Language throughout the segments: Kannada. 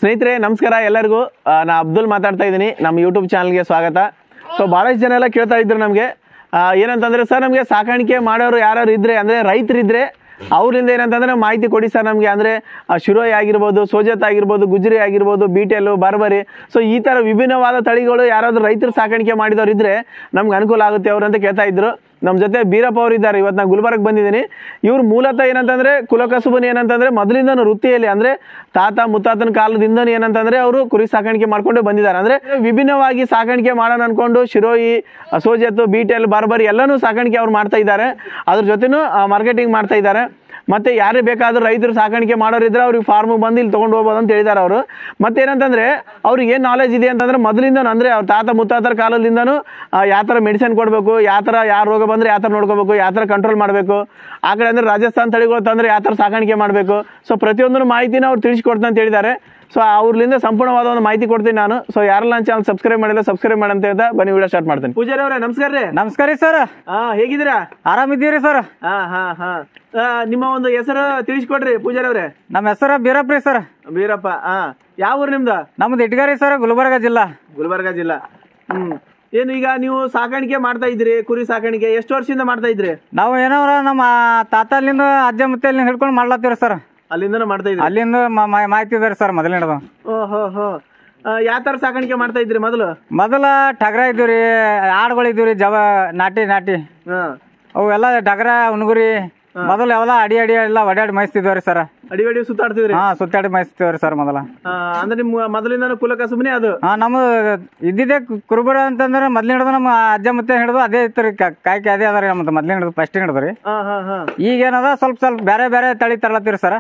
ಸ್ನೇಹಿತರೆ ನಮಸ್ಕಾರ ಎಲ್ಲರಿಗೂ ಆ, ನಾ ಅಬ್ದುಲ್ ಮಾತಾಡ್ತಾ ಇದ್ದೀನಿ ನಮ್ಮ ಯೂಟ್ಯೂಬ್ ಚಾನಲ್ಗೆ ಸ್ವಾಗತ ಸೊ ಭಾಳಷ್ಟು ಜನ ಎಲ್ಲ ಕೇಳ್ತಾ ಇದ್ರು ನಮಗೆ ಏನಂತಂದ್ರೆ ಸರ್ ನಮಗೆ ಸಾಕಾಣಿಕೆ ಮಾಡೋರು ಯಾರು ಇದ್ರೆ ಅಂದರೆ ರೈತರಿದ್ರೆ ಅವರಿಂದ ಏನಂತಂದ್ರೆ ಮಾಹಿತಿ ಕೊಡಿ ಸರ್ ನಮಗೆ ಅಂದರೆ ಶಿರೋಯಿ ಆಗಿರ್ಬೋದು ಸೋಜತ್ ಆಗಿರ್ಬೋದು ಗುಜರಿ ಆಗಿರ್ಬೋದು ಬೀಟೆಲ್ಲು ಬರ್ಬರಿ ಸೊ ಈ ಥರ ವಿಭಿನ್ನವಾದ ತಳಿಗಳು ಯಾರಾದರೂ ರೈತರು ಸಾಕಾಣಿಕೆ ಮಾಡಿದವರು ಇದ್ರೆ ನಮ್ಗೆ ಅನುಕೂಲ ಆಗುತ್ತೆ ಅವರು ಅಂತ ಕೇಳ್ತಾ ಇದ್ರು ನಮ್ಮ ಜೊತೆ ಬೀರಪ್ಪ ಅವರು ಇದ್ದಾರೆ ಇವತ್ತು ನಾನು ಗುಲ್ಬರ್ಗ್ ಬಂದಿದ್ದೀನಿ ಇವ್ರು ಮೂಲತಃ ಏನಂತಂದ್ರೆ ಕುಲಕಸುಬನ್ ಏನಂತಂದ್ರೆ ಮೊದಲಿಂದನೂ ವೃತ್ತಿಯಲ್ಲಿ ಅಂದ್ರೆ ತಾತ ಮುತ್ತಾತನ ಕಾಲದಿಂದನೂ ಏನಂತಂದ್ರೆ ಅವರು ಕುರಿ ಸಾಕಾಣಿಕೆ ಮಾಡ್ಕೊಂಡು ಬಂದಿದ್ದಾರೆ ಅಂದ್ರೆ ವಿಭಿನ್ನವಾಗಿ ಸಾಕಾಣಿಕೆ ಮಾಡೋಣ ಅನ್ಕೊಂಡು ಶಿರೋಯಿ ಸೋಜತ್ತು ಬೀಟೆಲ್ ಬಾರ್ಬರಿ ಎಲ್ಲನೂ ಸಾಕಾಣಿಕೆ ಅವ್ರು ಮಾಡ್ತಾ ಇದ್ದಾರೆ ಅದ್ರ ಜೊತೆನೂ ಮಾರ್ಕೆಟಿಂಗ್ ಮಾಡ್ತಾ ಇದ್ದಾರೆ ಮತ್ತೆ ಯಾರೇ ಬೇಕಾದ್ರೂ ರೈತರು ಸಾಕಾಣಿಕೆ ಮಾಡೋರಿದ್ರೆ ಅವ್ರಿಗೆ ಫಾರ್ಮ್ ಬಂದು ಇಲ್ಲಿ ತೊಗೊಂಡು ಹೋಗ್ಬೋದು ಅಂತ ಹೇಳಿದ್ದಾರೆ ಅವರು ಮತ್ತೆ ಏನಂತಂದ್ರೆ ಅವ್ರಿಗೆ ಏನು ನಾಲೆಜ್ ಇದೆ ಅಂತಂದ್ರೆ ಮೊದಲಿಂದ ಅಂದ್ರೆ ಅವ್ರ ತಾತ ಮುತ್ತಾತರ ಕಾಲದಿಂದನೂ ಯಾವ ಥರ ಮೆಡಿಸಿನ್ ಕೊಡಬೇಕು ಯಾವ ಥರ ಯಾವ ರೋಗ ಬಂದ್ರೆ ಯಾವ ಥರ ನೋಡ್ಕೋಬೇಕು ಯಾವ ಥರ ಕಂಟ್ರೋಲ್ ಮಾಡಬೇಕು ಆ ಕಡೆ ಅಂದ್ರೆ ರಾಜಸ್ಥಾನ್ ತಳಿಗಳು ತಂದ್ರೆ ಯಾವ ಥರ ಸಾಕಾಣಿಕೆ ಮಾಡಬೇಕು ಸೊ ಪ್ರತಿಯೊಂದನ್ನು ಮಾಹಿತಿನ ಅವ್ರು ತಿಳಿಸ್ಕೊಡ್ತೀನಿ ಅಂತ ಹೇಳಿದ್ದಾರೆ ಸೊ ಅವ್ರಲಿಂದ ಸಂಪೂರ್ಣವಾದ ಒಂದು ಮಾಹಿತಿ ಕೊಡ್ತೀನಿ ನಾನು ಸೊ ಯಾರೆಲ್ಲ ನನ್ನ ಚಾನಲ್ ಸಬ್ಸ್ಕ್ರೈಬ್ ಮಾಡಿಲ್ಲ ಸಬ್ಸ್ಕ್ರೈಬ್ ಮಾಡಿ ಅಂತ ಹೇಳ್ತಾ ಬನ್ನಿ ವಿಡಿಯೋ ಸ್ಟಾರ್ಟ್ ಮಾಡ್ತೀನಿ ಪೂಜಾರಿ ಅವರೇ ನಮಸ್ಕಾರ ರೀ ನಮಸ್ಕಾರ ರೀ ಸರ್ ಹಾ ಹೇಗಿದ್ದೀರಾ ಆರಾಮಿದ್ದೀರಿ ಸರ್ ಹಾ ಹಾ ಹಾ ಆ, ನಿಮ್ಮ ಒಂದು ಹೆಸರು ತಿಳಿಸ್ಕೊಡ್ರಿ ಪೂಜಾರಿ ಅವರೇ ನಮ್ಮ ಹೆಸರು ಬೀರಪ್ಪ ರೀ ಸರ್ ಬೀರಪ್ಪ ಹಾ ಯಾವ ಊರು ನಿಮ್ದು ನಮ್ದು ಇಟ್ಗಾರಿ ಸರ್ ಗುಲ್ಬರ್ಗ ಜಿಲ್ಲಾ ಗುಲ್ಬರ್ಗ ಜಿಲ್ಲಾ ಹ್ಮ್ ಏನು ಈಗ ನೀವು ಸಾಕಾಣಿಕೆ ಮಾಡ್ತಾ ಇದ್ರಿ ಕುರಿ ಸಾಕಾಣಿಕೆ ಎಷ್ಟು ವರ್ಷದಿಂದ ಮಾಡ್ತಾ ಇದ್ರಿ ನಾವು ಏನೋರ ನಮ್ಮ ತಾತಲ್ಲಿಂದ ಅಜ್ಜ ಮುತ್ತಲ್ಲಿಂದ ಹಿಡ್ಕೊಂಡು ಮಾಡ್ಲತ್ತೀರಿ ಸರ್ ಅಲ್ಲಿಂದನೂ ಮಾಡ್ತಾ ಇದ್ರಿ ಅಲ್ಲಿಂದ ಮ- ಮ- ಮಾಹಿತಿ ಇದಾರೆ ಸರ್ ಮೊದಲಿನದು ಓಹೋ ಹೋ ಯಾವ ತರ ಸಾಕಾಣಿಕೆ ಮಾಡ್ತಾ ಇದ್ರಿ ಮೊದಲು ಮೊದಲ ಟಗರ ಇದ್ದೀವಿ ರೀ ಆಡುಗಳು ಇದ್ದೀವಿ ರೀ ಜವ ನಾಟಿ ನಾಟಿ ಹಾ ಅವೆಲ್ಲ ಟಗರ ಉಣಗುರಿ ಮೊದಲು ಎಲ್ಲ ಅಡಿ ಅಡಿ ಎಲ್ಲ ಒಡ್ಯಾಡಿ ಮೇಯಿಸ್ತಿದ್ವಿ ಸರ್ ಅಡಿ ಅಡಿ ಸುತ್ತಾಡ್ತಿದ್ರಿ ಹಾ ಸುತ್ತಾಡಿ ಮೇಯಿಸ್ತಿದ್ವಿ ಸರ್ ಮೊದಲ ಆ, ಅಂದ್ರೆ ನಿಮ್ಮ ಮೊದಲಿಂದನೂ ಕುಲ ಕಸುಬನೇ ಅದು ಹಾ ನಮ್ಮ ಇದ್ದಿದ್ದೆ ಕು- ಕುರುಬರ ಅಂತಂದ್ರೆ ಮೊದ್ಲಿನ ಹಿಡಿದು ನಮ್ಮ ಅಜ್ಜ ಮುತ್ತೆ ಹಿಡಿದು ಅದೇ ಇತ್ತು ರೀ ಕಾಯ್ಕೆ ಅದೇ ಅದ ರೀ ನಮ್ಮದು ಮೊದ್ಲಿನ ಹಿಡಿದು ಫಸ್ಟ್ ಹಿಡಿದು ರೀ ಹಾ ಹಾ ಹಾ ಈಗ ಏನದ ಸ್ವಲ್ಪ ಸ್ವಲ್ಪ ಬೇರೆ ಬೇರೆ ತಳಿ ತರ್ಲತ್ತೀರಿ ಸರ್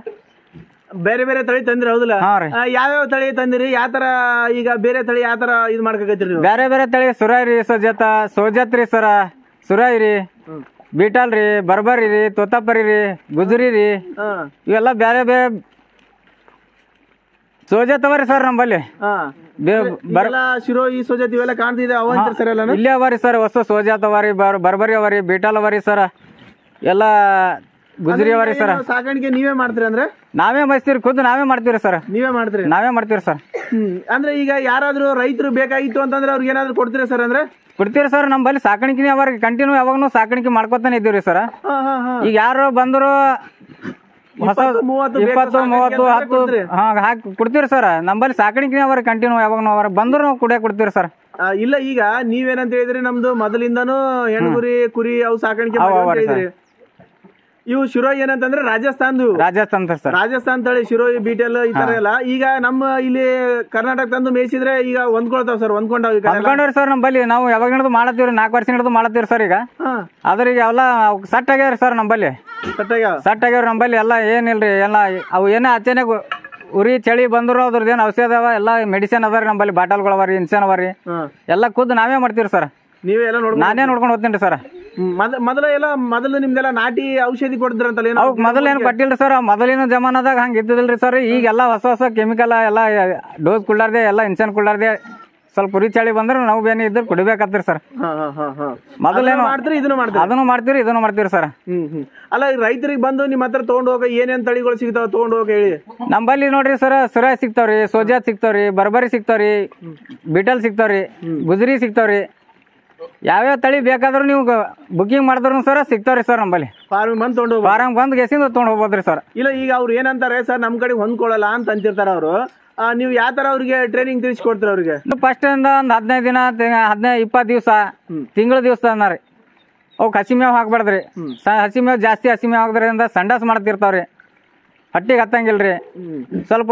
ಬೇರೆ ಬೇರೆ ತಳಿ ತಂದ್ರಿ ಹೌದಲ್ಲ ಹಾ ರೀ ಆ, ಯಾವ್ಯಾವ ತಳಿ ತಂದಿರಿ ಯಾವ ತರ ಈಗ ಬೇರೆ ತಳಿ ಯಾವ ತರ ಇದು ಮಾಡ್ಕಕತ್ತೀರಿ ನೀವು ಬೇರೆ ಬೇರೆ ತಳಿ ಸುರಾಯಿ ರೀ ಸೋಜತ ಸೋಜತ್ ರೀ ಸರ ಸುರಾಯಿ ರೀ ಬೀಟಲ್ ರೀ ಬರ್ಬರಿ ರೀ ತೋತಾಪರಿ ರೀ ಗುಜರಿ ರೀ ಹಾ ಇವೆಲ್ಲ ಬೇರೆ ಬೇರೆ ಸೋಜತ್ ಅವ ರೀ ಸರ್ ನಮ್ಮಲ್ಲಿ ಹಾ ಬೇ- ಬರ್ ಎಲ್ಲ ಶಿರೋ ಈ ಸೋಜತ್ ಇವೆಲ್ಲ ಕಾಣ್ತಿದೆ ಅವ ಅಂತೀರಿ ಸರ್ ಎಲ್ಲ ಇಲ್ಲೇ ಅವ ರೀ ಸರ್ ಹೊಸ ಸೋಜತ್ ಅವ ರೀ ಬರ್ ಬರ್ಬರಿ ಅವ ರೀ ಬೀಟಲ್ ಅವ ರೀ ಸರ್ ಎಲ್ಲ ಗುಜರಿ ಅವ ರೀ ಸರ್ ಸಾಕಾಣಿಕೆ ನೀವೇ ಮಾಡ್ತೀರಿ ಅಂದ್ರೆ ನಾವೇ ಮೈಸ್ತೀರಿ ಖುದ್ದು ನಾವೇ ಮಾಡ್ತೀವಿ ಸರ್ ನೀವೇ ಮಾಡ್ತೀರಿ ನಾವೇ ಮಾಡ್ತೀವಿ ಸರ್ ಹ್ಮ್ ಅಂದ್ರೆ ಈಗ ಯಾರಾದ್ರೂ ರೈತರು ಬೇಕಾಗಿತ್ತು ಅಂತಂದ್ರೆ ಅವ್ರಿಗೆ ಏನಾದ್ರು ಕೊಡ್ತೀರಾ ಸರ್ ಅಂದ್ರೆ ಕೊಡ್ತೀರಿ ಸರ್ ನಮ್ಮಲ್ಲಿ ಸಾಕಾಣಿಕೆ ಅವ ರೀ ಕಂಟಿನ್ಯೂ ಯಾವಾಗನು ಸಾಕಾಣಿಕೆ ಮಾಡ್ಕೊತಾನೆ ಇದ್ದೀವಿ ರೀ ಸರ್ ಹಾ ಹಾ ಹಾ ಈಗ ಯಾರು ಬಂದ್ರು ಹೊಸ ಇಪ್ಪತ್ತು, ಮೂವತ್ತು ಬೇಕು ಇಪ್ಪತ್ತು ಸಾಕಾಣಿಕೆ ಮೂವತ್ತು ಅಂತಂದ್ರೆ ಹತ್ತು ಕೊಡ್ತೀರಿ? ಹಾ ಹಾಕಿ ಕೊಡ್ತೀರಿ ಸರ್ ನಮ್ಮಲ್ಲಿ ಸಾಕಾಣಿಕೆ ಅವ್ರ ಕಂಟಿನ್ಯೂ ಯಾವಾಗ ಅವ್ರ ಬಂದ್ರು ನಾವು ಕುಡಿಯಕ್ ಕೊಡ್ತೀರಿ ಸರ್ ಆ, ಇಲ್ಲ ಈಗ ನೀವೇನಂತ ಹೇಳಿದ್ರಿ ನಮ್ದು ಮೊದಲಿಂದಾನು ಹೆಣ್ಗುರಿ ಕುರಿ ಅವು ಸಾಕಾಣಿಕೆ ಅವು ಮಾಡಿ ಅಂತ ಅವ ಹೇಳಿದ್ರಿ ಇವು ಶಿರೋಯಿ ಏನಂತಂದ್ರೆ ರಾಜಸ್ಥಾನ್ದು ರಾಜಸ್ಥಾನ್ ಸರ್ ರಾಜಸ್ಥಾನ್ ತಳಿ ಶಿರೋಯಿ ಬೀಟೆಲ್ ಈ ತರ ಎಲ್ಲ ಈಗ ನಮ್ಮ ಇಲ್ಲಿ ಕರ್ನಾಟಕ ತಂದು ಮೇಯಿಸಿದ್ರೆ ಈಗ ಹೊಂದ್ಕೊಳ್ತಾವ್ ಸರ್ ಹೊಂದ್ಕೊಂಡಾವ್ ಈಗ ಅಂದ್ಕೊಂಡ್ರಿ ಸರ್ ನಮ್ಮಲ್ಲಿ ನಾವು ಯಾವಾಗ ಹಿಡಿದು ಮಾಡತ್ತೀವಿ ನಾಲ್ಕು ವರ್ಷ ಹಿಡಿದು ಮಾಡತ್ತೀವಿ ಸರ್ ಈಗ ಹಾ ಆದ್ರೆ ಈಗ ಎಲ್ಲ ಸಟ್ ಆಗ್ಯಾವ್ರಿ ಸರ್ ನಮ್ಮಲ್ಲಿ ಸಟ್ಟಾಗ ಸಟ್ ಆಗ್ಯಾವ್ರಿ ನಮ್ಮಲ್ಲಿ ಎಲ್ಲ ಏನಿಲ್ರಿ ಎಲ್ಲ ಅವು ಏನೇ ಅಚ್ಚನೆ ಉರಿ ಚಳಿ ಬಂದ್ರು ಅದ್ರದ್ದು ಏನು ಔಷಧ ಅವ ಎಲ್ಲ ಮೆಡಿಸಿನ್ ಅದ ರೀ ನಮ್ಮಲ್ಲಿ ಬಾಟಲ್ಗಳು ಅವ ರೀ ಇನ್ಸನ್ ಅವ ರೀ ಹಾ ಎಲ್ಲ ಖುದ್ದು ನಾವೇ ಮಾಡ್ತೀವಿ ಸರ್ ನೀವೇ ಎಲ್ಲ ನೋಡ್ಬೋದು ನಾನೇ ನೋಡ್ಕೊಂಡು ಹೋಗ್ತೀನಿ ಸರ್ ಮೊದ ಮೊದಲ ಎಲ್ಲ ಮೊದಲು ನಿಮ್ದೆಲ್ಲ ನಾಟಿ ಔಷಧಿ ಕೊಡ್ತಿದ್ರಂತಲ್ಲ ಏನೋ ಅವಕ್ ಮೊದಲು ಏನು ಕೊಟ್ಟಿಲ್ರಿ ಸರ್ ಮೊದಲಿನ ಜಮಾನದಾಗ ಹಂಗೆ ಇದ್ದಿದಿಲ್ರಿ ಸರ್ ಈಗೆಲ್ಲ ಹೊಸ ಹೊಸ ಕೆಮಿಕಲ್ ಎಲ್ಲ ಡೋಸ್ ಕುಳ್ಳಾರ್ದೆ ಎಲ್ಲ ಇನ್ಸನ್ ಕುಳ್ಳಾರ್ದೆ ಸ್ವಲ್ಪ ಉರಿ ಚಳಿ ಬಂದ್ರೆ ನಾವು ಬೇನೆ ಇದ್ರೆ ಕುಡಿಬೇಕಾಗ್ತೀರಿ ಸರ್ ಹಾ ಹಾ ಹಾ ಹಾ ಮೊದಲೇನು ಮಾಡ್ತೀರಿ ಇದನ್ನು ಮಾಡ್ತೀರಿ ಅದನ್ನು ಮಾಡ್ತೀವಿ ಇದನ್ನು ಮಾಡ್ತೀವಿ ಸರ್ ಹ್ಮ್ ಹ್ಮ್ ಅಲ್ಲ ಈ ರೈತರಿಗೆ ಬಂದು ನಿಮ್ಮ ಹತ್ರ ತಗೊಂಡು ಹೋಗ ಏನೇನ್ ತಳಿಗಳು ಸಿಗ್ತಾವ ತಗೊಂಡು ಹೋಗ ಹೇಳಿ ನಂಬಲ್ಲಿ ನೋಡ್ರಿ ಸರ್ ಸುರಾಯ್ ಸಿಗ್ತಾವ್ರಿ ಸೋಜಾತ್ ಸಿಗ್ತಾವ್ರಿ ಬರ್ಬರಿ ಸಿಗ್ತಾವ್ರಿ ಬಿಟಲ್ ಸಿಗ್ತಾವ್ರಿ ಗುಜರಿ ಸಿಗ್ತಾವ್ರಿ ಯಾವ್ಯಾವ ತಳಿ ಬೇಕಾದ್ರೂ ನೀವು ಬುಕಿಂಗ್ ಮಾಡಿದ್ರು ಸರ್ ಸಿಗ್ತಾವ್ರಿ ಸರ್ ನಂಬಲ್ಲಿ ಫಾರ್ಮ್ ಬಂದು ತಗೊಂಡು ಹೋಗ ಫಾರಂ ಬಂದ್ ಗೆಸಿಂದ ತೊಗೊಂಡು ಹೋಗ್ಬೋದ್ರಿ ಸರ್ ಇಲ್ಲ ಈಗ ಅವ್ರು ಏನಂತಾರೆ ಸರ್ ನಮ್ ಕಡೆ ಹೊಂದ್ಕೊಳ್ಳಲ್ಲ ಅಂತ ಅಂತಿರ್ತಾರ ಅವರು ನೀವು ಯಾವ ತರ ಅವ್ರಿಗೆ ಟ್ರೈನಿಂಗ್ ತಿಳಿಸ್ಕೊಡ್ತೀರ ಅವ್ರಿಗೆ ಫಸ್ಟ್ ಇಂದ ಒಂದ್ ಹದಿನೈದು ದಿನ ಹದಿನೈದು ಇಪ್ಪತ್ತು ದಿವಸ ತಿಂಗಳ ದಿವಸ ಅನ್ನಾರಿ ಅವಕ್ಕೆ ಹಸಿ ಮೇವ್ ಹಾಕ್ಬಾರ್ದ್ರಿ ಸ- ಹಸಿ ಮೇವ್ ಜಾಸ್ತಿ ಹಸಿ ಮೇವ್ ಹಾಕೋದ್ರಿಂದ ಸಂಡಾಸ್ ಮಾಡ್ತಿರ್ತಾವ್ರಿ ಹೊಟ್ಟಿಗೆ ಹತ್ತಂಗಿಲ್ರಿ ಸ್ವಲ್ಪ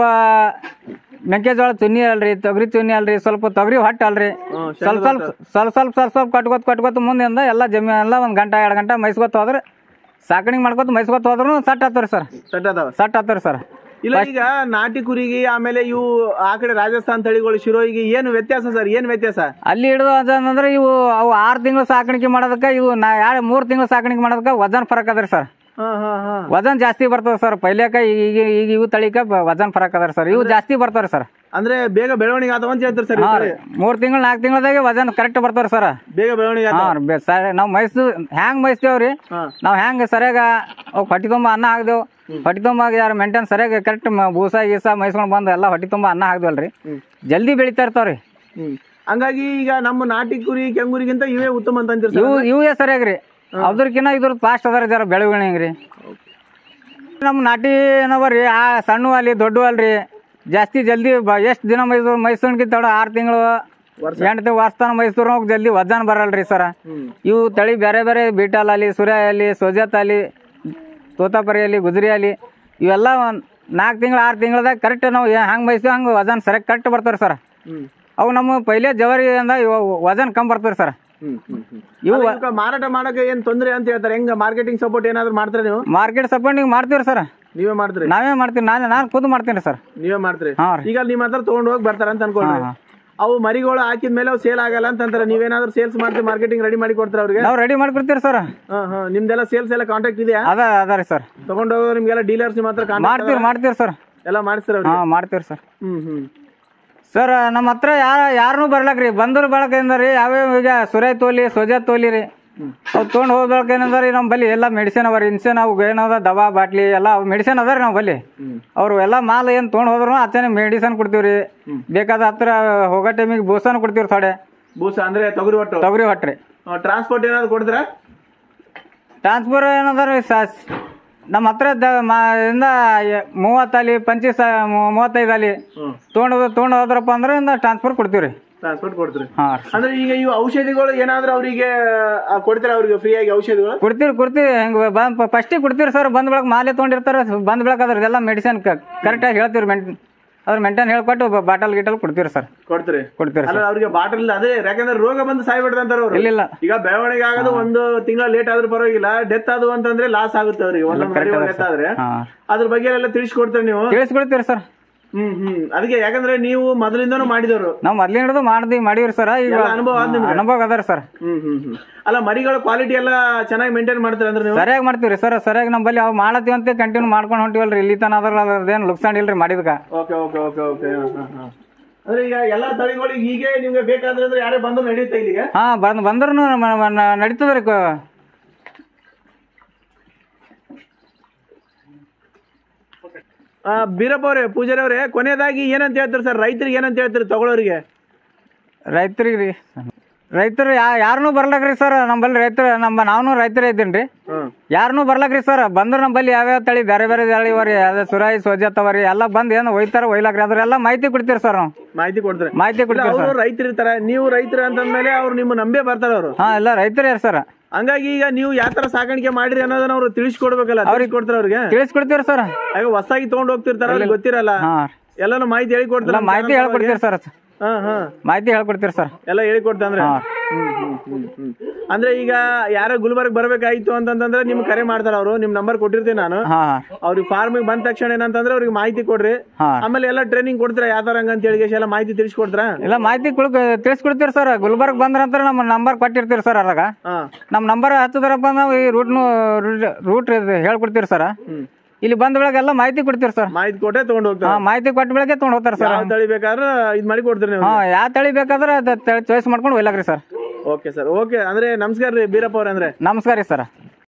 ಮೆಕ್ಕೆಜೋಳ ಚುನ್ನಿ ಅಲ್ರಿ ತೊಗರಿ ಚುನ್ನಿ ಅಲ್ರಿ ಸ್ವಲ್ಪ ತೊಗರಿ ಹೊಟ್ಟೆ ಅಲ್ರಿ ಸ್ವಲ್ಪ ಸ್ವಲ್ಪ ಸ್ವಲ್ಪ ಸ್ವಲ್ಪ ಸ್ವಲ್ಪ ಸ್ವಲ್ಪ ಕಟ್ಕೋತ ಕಟ್ಕೋತ ಮುಂದಿಂದ ಎಲ್ಲ ಜಮೀನ್ ಎಲ್ಲ ಒಂದ್ ಗಂಟೆ ಎರಡು ಗಂಟೆ ಮೈಸ್ಕೊತ ಹೋದ್ರೆ ಸಾಕಣಿಗೆ ಮಾಡ್ಕೊತ ಮೈಸ್ಕೊತ ಹೋದ್ರು ಸಟ್ ಹತ್ತವ್ರಿ ಸರ್ ಸೆಟ್ ಅದಾವ ಸಟ್ ಹತ್ತವ್ರಿ ಸರ್ ಇಲ್ಲ ಈಗ ನಾಟಿ ಕುರಿಗೆ ಆಮೇಲೆ ಇವು ಆ ಕಡೆ ರಾಜಸ್ಥಾನ್ ತಳಿಗಳು ಶಿರೋಯಿಗೆ ಏನು ವ್ಯತ್ಯಾಸ ಸರ್ ಏನ್ ವ್ಯತ್ಯಾಸ ಅಲ್ಲಿ ಹಿಡಿದು ಅದಂದ್ರೆ ಇವು ಅವು ಆರು ತಿಂಗಳು ಸಾಕಾಣಿಕೆ ಮಾಡೋದಕ್ಕೆ ಇವು ನಾ ಎರಡು ಮೂರು ತಿಂಗಳು ಸಾಕಾಣಿಕೆ ಮಾಡೋದಕ್ಕೆ ವಜನ್ ಫರಕ್ ಅದ್ರಿ ಸರ್ ಹಾ ಹಾ ಹಾ ವಜನ್ ಜಾಸ್ತಿ ಬರ್ತದೆ ಸರ್ ಪೈಲೇಕ ಈಗ ಈಗ ಇವು ತಳಿಕ ಬ- ವಜನ್ ಫರಕ್ ಅದ ಸರ್ ಇವು ಜಾಸ್ತಿ ಬರ್ತಾವ್ರಿ ಸರ್ ಅಂದ್ರೆ ಬೇಗ ಬೆಳವಣಿಗೆ ಆತವ ಅಂತ ಹೇಳ್ತಾರೆ ಸರ್ ಹಾ ರೀ ಮೂರ್ ತಿಂಗಳು ನಾಲ್ಕು ತಿಂಗಳದಾಗೆ ವಜನ್ ಕರೆಕ್ಟ್ ಬರ್ತಾವ್ರಿ ಸರ್ ಬೇಗ ಬೆಳವಣಿಗೆ ಹಾ ಆತವ ರೀ ಸರಿ ನಾವು ಮೈಸು ಹ್ಯಾಂಗ್ ಮೈಸ್ತೇವ್ರಿ ಹಾ ನಾವು ಹೆಂಗ್ ಸರಿಯಾಗ ಅವ್ ಕಟ್ಟಿ ತುಂಬ ಅನ್ನ ಹಾಕ್ದೇವ್ ಹೊಟ್ಟೆ ತುಂಬ ಯಾರು ಮೇಂಟೈನ್ ಸರಿಯಾಗಿ ಕರೆಕ್ಟ್ ಬೂಸ ಗೀಸ ಮೈಸ್ಕೊಂಡು ಬಂದು ಎಲ್ಲ ಹೊಟ್ಟೆ ತುಂಬ ಅನ್ನ ಹಾಕ್ದವಲ್ರಿ ಜಲ್ದಿ ಬೆಳಿತಾ ಇರ್ತಾವ್ರಿ ಹ್ಮ್ ಹಂಗಾಗಿ ಈಗ ನಮ್ಮ ನಾಟಿ ಕುರಿ ಕೆಂಗುರಿಗಿಂತ ಇವೇ ಉತ್ತಮ ಅಂತ ಅಂತೀರಿ ಇವು ಇವೇ ಸರಿಯಾಗ್ರಿ ಅದ್ರಕಿನ್ನ ಇದ್ರ ಫಾಸ್ಟ್ ಅದಾರ ಜರ ಬೆಳವಣಿಗೆ ರೀ ನಮ್ಮ ನಾಟಿ ಏನವರಿ ಆ ಸಣ್ಣ ಅಲ್ಲಿ ದೊಡ್ಡ ಅಲ್ರಿ ಜಾಸ್ತಿ ಜಲ್ದಿ ಎಷ್ಟು ದಿನ ಮೈಸೂರು ಮೈಸೂರಿಗಿಂತ ಆರು ತಿಂಗಳು ಎಂಟು ತಿಂಗಳು ವರ್ಷತಾನ ಮೈಸೂರು ಜಲ್ದಿ ವಜನ್ ಬರಲ್ರಿ ಸರ ಇವು ತಳಿ ಬೇರೆ ಬೇರೆ ಬೀಟಲ್ ಅಲ್ಲಿ ಸೂರ್ಯ ಅಲ್ಲಿ ಸೋಜತ್ ಅಲ್ಲಿ ತೋತಾಪರಿ ಅಲ್ಲಿ ಗುಜರಿ ಅಲ್ಲಿ ಇವೆಲ್ಲ ಒಂದು ನಾಲ್ಕು ತಿಂಗಳು ಆರು ತಿಂಗಳದಾಗ ಕರೆಕ್ಟ್ ನಾವು ಹಂಗೆ ಮೈಸೂರು ಹಂಗೆ ವಜನ್ ಸರಿಯಾಗಿ ಕರೆಕ್ಟ್ ಬರ್ತಾರೆ ಸರ್ ಹ್ಮ್ ಅವು ನಮ್ಮ ಪೈಲೆ ಜವರಿ ಅಂದ ಇವು ವಜನ್ ಕಮ್ಮಿ ಬರ್ತಾರೆ ಸರ್ ಹ್ಮ್ ಹ್ಮ್ ಹ್ಮ್ ಇವು ಅಲ್ಲ, ಇವ್ಕ ಮಾರಾಟ ಮಾಡಕ್ಕೆ ಏನ್ ತೊಂದ್ರೆ ಅಂತ ಹೇಳ್ತಾರೆ ಹೆಂಗ ಮಾರ್ಕೆಟಿಂಗ್ ಸಪೋರ್ಟ್ ಏನಾದ್ರು ಮಾಡ್ತೀರಾ ನೀವು ಮಾರ್ಕೆಟ್ ಸಪೋರ್ಟಿಂಗ್ ಮಾಡ್ತೀವಿ ಸರ್ ನೀವೇ ಮಾಡ್ತೀರಿ ನಾವೇ ಮಾಡ್ತೀವಿ ನಾನು ನಾನು ಖುದ್ದು ಮಾಡ್ತೀನಿ ಸರ್ ನೀವೇ ಮಾಡ್ತೀರಿ ಹಾಂ ರೀ ಈಗ ನಿಮ್ಮ ಹತ್ರ ತಗೊಂಡ್ ಹೋಗಿ ಬರ್ತಾರ ಅಂತ ಅನ್ಕೊಂಡ್ರಿ ಹಾ. ಅವು ಮರಿಗಳು ಹಾಕಿದ ಮೇಲೆ ಅವು ಸೇಲ್ ಆಗಲ್ಲ ಅಂತ ಅಂತಾರೆ ನೀವೇನಾದ್ರೂ ಸೇಲ್ಸ್ ಮಾಡ್ತೀವಿ ಮಾರ್ಕೆಟಿಂಗ್ ರೆಡಿ ಮಾಡಿ ಕೊಡ್ತೀರಾ ಅವ್ರಿಗೆ ನಾವು ರೆಡಿ ಮಾಡ್ಕೊಡ್ತೀವಿ ಸರ್ ಹಾ ಹಾ ನಿಮ್ದೆಲ್ಲ ಸೇಲ್ಸ್ ಎಲ್ಲ ಕಾಂಟ್ಯಾಕ್ಟ್ ಇದೆಯಾ ಅದ ಅದ ರೀ ಸರ್ ತಗೊಂಡ್ ಹೋಗೋ ನಿಮ್ಗೆಲ್ಲ ಡೀಲರ್ಸ್ ನಿಮ್ಮ ಹತ್ರ ಕಾಂಟ್ಯಾಕ್ಟ್ ಮಾಡ್ತೀವಿ ಮಾಡ್ತೀವಿ ಸರ್ ಎಲ್ಲ ಮಾಡಿಸ್ತೀರ ಅವ್ರಿಗೆ ಹಾಂ ಮಾಡ್ತೀವಿ ಸರ್ ಹ್ಮ್ ಹ್ಮ್ ಸರ್ ನಮ್ಮ ಹತ್ರ ಯಾರ ಯಾರನ್ನೂ ಬರ್ಲಕ್ರಿ ಬಂದ್ರು ಬಳಕ ಏನಂದ್ರಿ ಯಾವ್ಯಾವ ಈಗ ಸುರೈ ತೋಲಿ ಸೋಜಾ ತೋಲಿ ರೀ ಅವು ತೊಗೊಂಡು ಹೋಗ್ಬೇಕ ಏನಂದ್ರಿ ನಮ್ಮ ಬಲ್ಲಿ ಎಲ್ಲ ಮೆಡಿಸಿನ್ ಅವ ರೀ ಇನ್ಸೇನ್ ಅವು ಏನದ ದವಾ ಬಾಟ್ಲಿ ಎಲ್ಲ ಮೆಡಿಸಿನ್ ಅದ ರೀ ನಾವು ಬಲ್ಲಿ ಅವ್ರು ಎಲ್ಲ ಮಾಲ್ ಏನು ತೊಗೊಂಡು ಹೋದ್ರು ಅಚ್ಚನೆ ಮೆಡಿಸಿನ್ ಕೊಡ್ತೀವಿ ರೀ ಬೇಕಾದ ಹತ್ರ ಹೋಗೋ ಟೈಮಿಗೆ ಬೂಸನ್ ಕೊಡ್ತೀವಿ ಥೋಡೆ ಬೂಸ ಅಂದ್ರೆ ತೊಗರಿ ಒಟ್ಟು ತೊಗರಿ ಹೊಟ್ರಿ ಟ್ರಾನ್ಸ್ಪೋರ್ಟ್ ಏನಾದ್ರು ಕೊಡ್ತೀರಾ ಟ್ರಾನ್ಸ್ಫರ್ ಏನದ ರೀ ಸಾಸ್ ನಮ್ಮ ಹತ್ರ ದ ಮಾ ಇಂದ ಎ- ಮೂವತ್ತಲ್ಲಿ ಪಂಚೀಸ್ ಮೂವತ್ತೈದು ಅಲ್ಲಿ ಹ್ಮ್ ತೊಗೊಂಡು ತೊಗೊಂಡು ಹೋದ್ರಪ್ಪ ಅಂದ್ರೆ ಇಂದ ಟ್ರಾನ್ಸ್ಫರ್ ಕೊಡ್ತೀವಿ ರೀ ಟ್ರಾನ್ಸ್ಪೋರ್ಟ್ ಕೊಡ್ತೀರಿ ಹಾಂ ಅಂದ್ರೆ ಈಗ ಇವು ಔಷಧಿಗಳು ಏನಾದ್ರು ಅವರಿಗೆ ಕೊಡ್ತೀರಾ ಅವ್ರಿಗೆ ಫ್ರೀ ಆಗಿ ಔಷಧಿಗಳು ಕೊಡ್ತೀವಿ ಕೊಡ್ತೀವಿ ಹೆಂಗೆ ಬಂದು ಫಸ್ಟಿಗೆ ಕೊಡ್ತೀವಿ ಸರ್ ಬಂದ ಬೆಳಗ್ಗೆ ಮಾಲೆ ತೊಗೊಂಡಿರ್ತಾರೆ ಬಂದ ಬೆಳಗ್ಗೆ ಅದ್ರದ್ದೆಲ್ಲ ಮೆಡಿಸಿನ್ ಕರೆಕ್ಟಾಗಿ ಹೇಳ್ತೀವಿ ಮೆಂಟ್ ಅದ್ರ ಮೆಂಟೈನ್ ಹೇಳ್ಕೊಟ್ಟು ಬಾಟಲ್ ಗಿಟಲ್ ಕೊಡ್ತೀವಿ ಸರ್ ಕೊಡ್ತೀರಿ ಕೊಡ್ತೀವಿ ಅಲ್ಲ ಸರ್ ಅವ್ರಿಗೆ ಬಾಟಲ್ ಅದೇ ಯಾಕಂದ್ರೆ ರೋಗ ಬಂದು ಸಾಯ್ಬಿಡ್ರಿ ಅಂತಾರ ಅವ್ರು ಇಲ್ಲ ಈಗ ಬೆಳವಣಿಗೆ ಆಗೋದು ಒಂದು ತಿಂಗಳ ಲೇಟ್ ಆದ್ರೂ ಪರವಾಗಿಲ್ಲ ಡೆತ್ ಆದು ಅಂತಂದ್ರೆ ಲಾಸ್ ಆಗುತ್ತೆ ಅವ್ರಿಗೆ ಒಂದೊಂದು ಮರಿ ಡೆತ್ ಆದ್ರೆ ಹಾಂ ಅದ್ರ ಬಗ್ಗೆ ಎಲ್ಲ ತಿಳಿಸ್ಕೊಡ್ತೀರಿ ನೀವು ತಿಳಿಸ್ಕೊಡ್ತೀವಿ ಸರ್ ಹ್ಮ್ ಹ್ಮ್ ಅದಕ್ಕೆ ಯಾಕಂದ್ರೆ ನೀವು ಮೊದಲಿಂದನೂ ಮಾಡಿದವರು ನಾವು ಮೊದ್ಲಿನ ಹಿಡಿದು ಮಾಡ್ದಿ ಮಾಡೀವ್ರಿ ಸರ್ ಈಗ ಎಲ್ಲ ಅನುಭವ ಆದ್ ನಿಮ್ಗೆ? ಅನುಭವ ಅದ ಸರ್ ಹ್ಮ್ ಹ್ಮ್ ಹ್ಮ್ ಅಲ್ಲ ಮರಿಗಳ ಕ್ವಾಲಿಟಿ ಎಲ್ಲ ಚೆನ್ನಾಗಿ ಮೇಂಟೈನ್ ಮಾಡ್ತೀರ ಅಂದ್ರೆ ನೀವು ಸರಿಯಾಗಿ ಮಾಡ್ತೀವಿ ಸರ್ ಸರಿಯಾಗಿ ನಮ್ಮಲ್ಲಿ ಅವು ಮಾಡತ್ತೀವಿ ಅಂತ ಕಂಟಿನ್ಯೂ ಮಾಡ್ಕೊಂಡು ಹೊಂಟಿವಲ್ರಿ ಇಲ್ಲಿ ತನ ಅದ್ರ ಅದ್ರದ್ದೇನು ಲುಕ್ಸಾನ್ ಇಲ್ರಿ ಮಾಡಿದ್ಕ ಓಕೆ ಓಕೆ ಓಕೆ ಓಕೆ ಅಂದ್ರೆ ಈಗ ಎಲ್ಲಾ ತಳಿಗಳಿಗೆ ಹೀಗೆ ನಿಮ್ಗೆ ಬೇಕಾದ್ರೆ ಅಂದ್ರೆ ಯಾರೇ ಬಂದು ನಡೆಯುತ್ತೆ ಇಲ್ಲಿಗೆ ಹಾ ಬಂದ್ ಬಂದ್ರು ನಡೀತದ್ರಿ ಕ- ಆ, ಬೀರಪ್ಪ ಅವರೇ ಪೂಜಾರಿ ಅವರೇ ಕೊನೆಯದಾಗಿ ಏನಂತ ಹೇಳ್ತಾರೆ ಸರ್ ರೈತರಿಗೆ ಏನಂತ ಹೇಳ್ತಾರೆ ತಗೊಳ್ಳೋರಿಗೆ ರೈತರಿಗೆ ರೀ ರೈತರು ಯಾ ಯಾರನ್ನೂ ಬರ್ಲಕ್ರಿ ಸರ್ ನಮ್ಮಲ್ಲಿ ರೈತರು ನಮ್ಮ ನಾವು ರೈತರೇ ಇದ್ದೀನಿ ರೀ ಹ್ಮ್ ಯಾರನ್ನೂ ಬರ್ಲಕ್ರಿ ಸರ್ ಬಂದ್ರೆ ನಮ್ಮಲ್ಲಿ ಯಾವ್ಯಾವ ತಳಿ ಬೇರೆ ಬೇರೆ ತಳಿ ಅವರಿ ಅದೇ ಸುರಾಯಿ ಸೋಜತ್ ಅವರಿ ಎಲ್ಲ ಬಂದು ಏನು ಒಯ್ತಾರ ಒಯ್ಲಾಕ್ರಿ ಅದ್ರೆಲ್ಲ ಮಾಹಿತಿ ಕೊಡ್ತೀರಿ ಸರ್ ನಾವು ಮಾಹಿತಿ ಕೊಡ್ತಾರೆ ಮಾಹಿತಿ ಕೊಡ್ತೀವಿ ಅವರು ಸರ್ ರೈತರು ಇರ್ತಾರೆ ನೀವು ರೈತರು ಅಂತಂದ್ಮೇಲೆ ಅವ್ರು ನಿಮ್ಮ ನಂಬೇ ಬರ್ತಾರೆ ಅವರು ಹಾ ಎಲ್ಲ ರೈತರೇ ಸರ್ ಹಂಗಾಗಿ ಈಗ ನೀವು ಯಾವ ತರ ಸಾಕಾಣಿಕೆ ಮಾಡಿರಿ ಅನ್ನೋದನ್ನ ಅವ್ರು ತಿಳಿಸ್ಕೊಡ್ಬೇಕಲ್ಲ ಅವ್ರಿಗೆ ಕೊಡ್ತಾರೆ ಅವ್ರಿಗೆ ತಿಳಿಸ್ಕೊಡ್ತೀರಿ ಸರ್ ಆಗ ಹೊಸದಾಗಿ ತಗೊಂಡ್ ಹೋಗ್ತಿರ್ತಾರ ಅವ್ರಿಗೆ ಗೊತ್ತಿರಲ್ಲ ಹಾ ಎಲ್ಲಾನು ಮಾಹಿತಿ ಹೇಳಿ ಎಲ್ಲ ಕೊಡ್ತಾರೆ ಮಾಹಿತಿ ಹೇಳ್ಕೊಡ್ತೀರಿ ಸರ್ ಹಾ ಹಾ ಮಾಹಿತಿ ಹೇಳ್ಕೊಡ್ತೀರಿ ಸರ್ ಎಲ್ಲ ಹೇಳಿ ಕೊಡ್ತಂದ್ರೆ ಹಾ. ಹ್ಮ್ ಹ್ಮ್ ಹ್ಮ್ ಹ್ಮ್ ಅಂದ್ರೆ ಈಗ ಯಾರೋ ಗುಲ್ಬರ್ಗ್ ಬರ್ಬೇಕಾಯ್ತು ಅಂತಂದ್ರೆ ನಿಮ್ಗೆ ಕರೆ ಮಾಡ್ತಾರ ಅವರು ನಿಮ್ ನಂಬರ್ ಕೊಟ್ಟಿರ್ತೀನಿ ನಾನು ಹಾ ಅವ್ರಿಗೆ ಫಾರ್ಮಿಗೆ ಬಂದ ತಕ್ಷಣ ಏನಂತಂದ್ರೆ ಅವ್ರಿಗೆ ಮಾಹಿತಿ ಕೊಡ್ರಿ ಹಾ ಆಮೇಲೆ ಎಲ್ಲ ಟ್ರೈನಿಂಗ್ ಕೊಡ್ತೀರಾ ಯಾವ ತರ ಹಂಗ ಅಂತ ಹೇಳಿ ಎಲ್ಲ ಮಾಹಿತಿ ತಿಳಿಸ್ಕೊಡ್ತೀರಾ ಇಲ್ಲ ಮಾಹಿತಿ ಕುಳ್ ತಿಳಿಸ್ಕೊಡ್ತೀರಿ ಸರ್ ಗುಲ್ಬರ್ಗ್ ಬಂದ್ರಂತ ನಮ್ಮ ನಂಬರ್ ಕೊಟ್ಟಿರ್ತೀರಿ ಸರ್ ಅದ್ರಾಗ ಹಾ ನಮ್ಮ ನಂಬರ್ ಹಚ್ಚದ್ರಪ್ಪ ನಾವು ಈ ರೂಟ್ನು ರೂಟ್ ಹೇಳ್ಕೊಡ್ತೀರಿ ಸರ್ ಹ್ಮ್ ಇಲ್ಲಿ ಬಂದ ಬೆಳಗ್ಗೆ ಎಲ್ಲ ಮಾಹಿತಿ ಕೊಡ್ತೀರಿ ಸರ್ ಮಾಹಿತಿ ಕೊಟ್ಟೆ ತಗೊಂಡ್ ಹೋಗ್ತಾರೆ ಹಾ ಮಾಹಿತಿ ಕೊಟ್ಟ ಬೆಳಗ್ಗೆ ತೊಗೊಂಡು ಹೋಗ್ತಾರೆ ಸರ್ ಯಾವ ತಳಿ ಬೇಕಾದ್ರೆ ಇದ್ ಮಾಡಿ ಕೊಡ್ತೀರಿ ನೀವು ಹಾ ಯಾವ ತಳಿ ಬೇಕಾದ್ರೆ ಚಾಯ್ಸ್ ಮಾಡ್ಕೊಂಡು ಒಯ್ಲಾಕ್ರಿ ಸರ್ ಓಕೆ ಸರ್ ಓಕೆ ಅಂದ್ರೆ ನಮಸ್ಕಾರ ರೀ ಬೀರಪ್ಪ ಅವ್ರೆ ಅಂದ್ರೆ ನಮಸ್ಕಾರ ರೀ ಸರ್